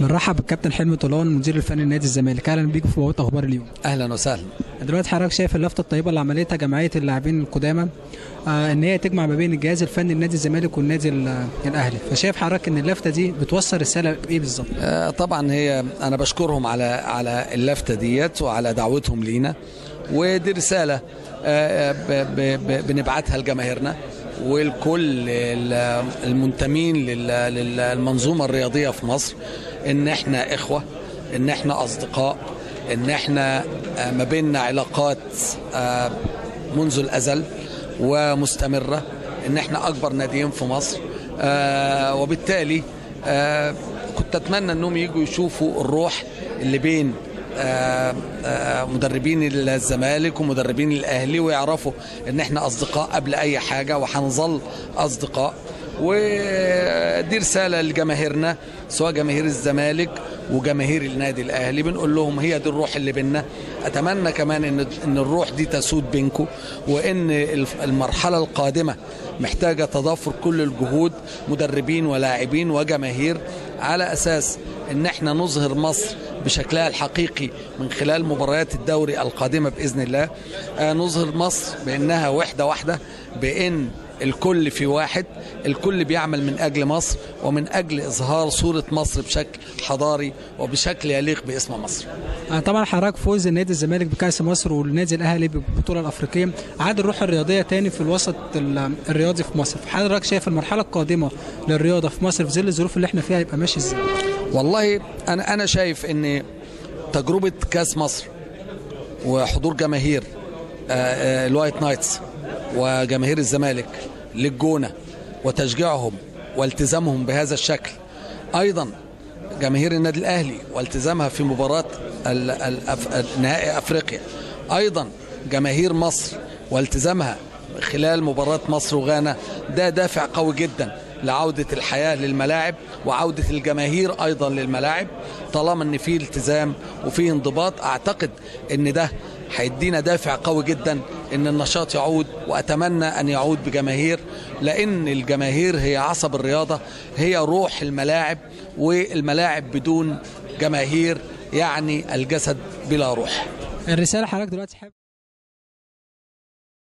بنرحب بالكابتن حلمي طولان مدير الفني لنادي الزمالك اهلا بيك في بوابه اخبار اليوم اهلا وسهلا دلوقتي حضرتك شايف اللفته الطيبه اللي عملتها جمعيه اللاعبين القدامى آه ان هي تجمع ما بين الجهاز الفني لنادي الزمالك والنادي ال- الاهلي فشايف حضرتك ان اللفته دي بتوصل رساله بايه بالظبط آه، طبعا هي انا بشكرهم على على اللفته ديت وعلى دعوتهم لينا ودي رساله آه، ب- ب- ب- بنبعتها لجماهيرنا والكل ال- المنتمين لل- للمنظومه الرياضيه في مصر ان احنا اخوه ان احنا اصدقاء ان احنا آه، ما بيننا علاقات آه، منذ الازل ومستمره ان احنا اكبر ناديين في مصر آه، وبالتالي آه، كنت اتمنى انهم يجوا يشوفوا الروح اللي بين آه، آه، مدربين الزمالك ومدربين الاهلي ويعرفوا ان احنا اصدقاء قبل اي حاجه وهنظل اصدقاء ودي رساله لجماهيرنا سواء جماهير الزمالك وجماهير النادي الاهلي بنقول لهم هي دي الروح اللي بينا اتمنى كمان ان ان الروح دي تسود بينكم وان الف- المرحله القادمه محتاجه تضافر كل الجهود مدربين ولاعبين وجماهير على اساس ان احنا نظهر مصر بشكلها الحقيقي من خلال مباريات الدوري القادمه باذن الله آه، نظهر مصر بانها وحده واحده بان الكل في واحد الكل بيعمل من أجل مصر ومن أجل إظهار صورة مصر بشكل حضاري وبشكل يليق باسم مصر آه طبعا حضرتك فوز النادي الزمالك بكاس مصر والنادي الاهلي بالبطوله الافريقيه عاد الروح الرياضيه تاني في الوسط ال- الرياضي في مصر حضرتك شايف المرحله القادمه للرياضه في مصر في ظل الظروف اللي احنا فيها هيبقى ماشي ازاي والله أنا أنا شايف إن تجربة كاس مصر وحضور جماهير آه، آه، الوايت نايتس وجماهير الزمالك للجونة وتشجيعهم والتزامهم بهذا الشكل أيضا جماهير النادي الأهلي والتزامها في مباراة ال- ال- أف- نهائي أفريقيا أيضا جماهير مصر والتزامها خلال مباراة مصر وغانا ده دافع قوي جدا لعودة الحياة للملاعب وعودة الجماهير أيضا للملاعب طالما أن في التزام وفي انضباط أعتقد أن ده هيدينا دافع قوي جدا ان النشاط يعود واتمنى ان يعود بجماهير لان الجماهير هي عصب الرياضه هي روح الملاعب والملاعب بدون جماهير يعني الجسد بلا روح الرساله حضرتك دلوقتي حابب